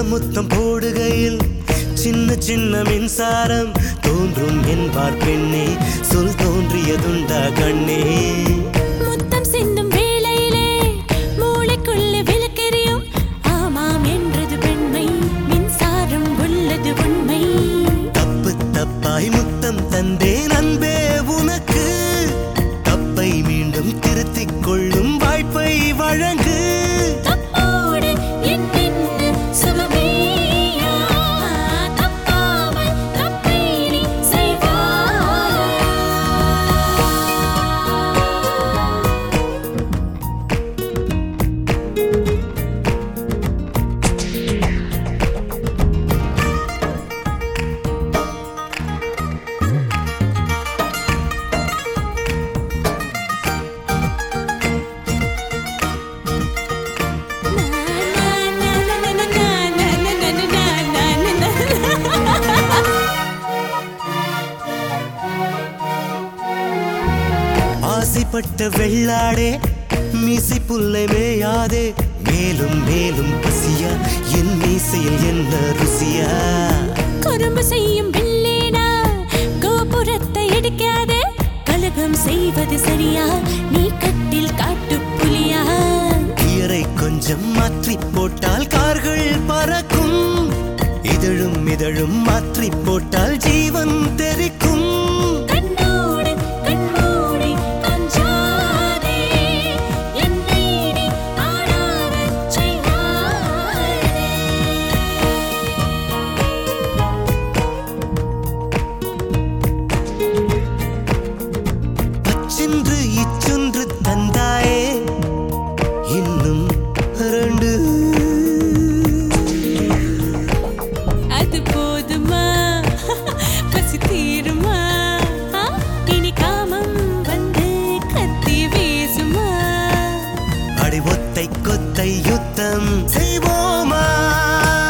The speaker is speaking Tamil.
முத்தம் போடுகையில் சின்ன சின்ன மின்சாரம் தோன்றும் என்பார் பெண்ணே சொல் தோன்றியதுண்டா கண்ணே முத்தம் சிந்தும் வேளையிலே மூளைக்குள்ள விளக்கெரியும் ஆமாம் என்றது பெண்மை மின்சாரம் உள்ளது உண்மை தப்பு தப்பாய் முத்தம் தந்தேன் அன்பே உனக்கு தப்பை மீண்டும் திருத்திக் கொள்ளும் வாய்ப்பை வழங்கு தப்போடு என்னென்ன சுகமேயா தப்பாமல் தப்பை நீ செய்வாய் ஆசைப்பட்ட வெள்ளாடே மீசை புல்லை மேயாதே மேலும் மேலும் பசியா என் மீசையில் என்ன ருசியா குறும்பு செய்யும் பில்லேனா கோபுரத்தை இடிக்காதே கலகம் செய்வது சரியா நீ கட்டில் காட்டு புலியா கியரை கொஞ்சம் மாற்றி போட்டால் கார்கள் பறக்கும் இதழும் இதழும் மாற்றி போட்டால் ஜீவன் தெரிக்கும் கண்ணோடு கண்மூடி கொஞ்சாதே என்னை நீ ஆடாதச் செய்யாதே அச்சென்று இச்சொன்று தந்தாயே இன்னும் ரெண்டு அது போதுமா பசி தீருமா ஆ, இனி காமம் வந்து கத்தி வீசுமா அடி ஒத்தை கொத்தை யுத்தம் செய்வோமா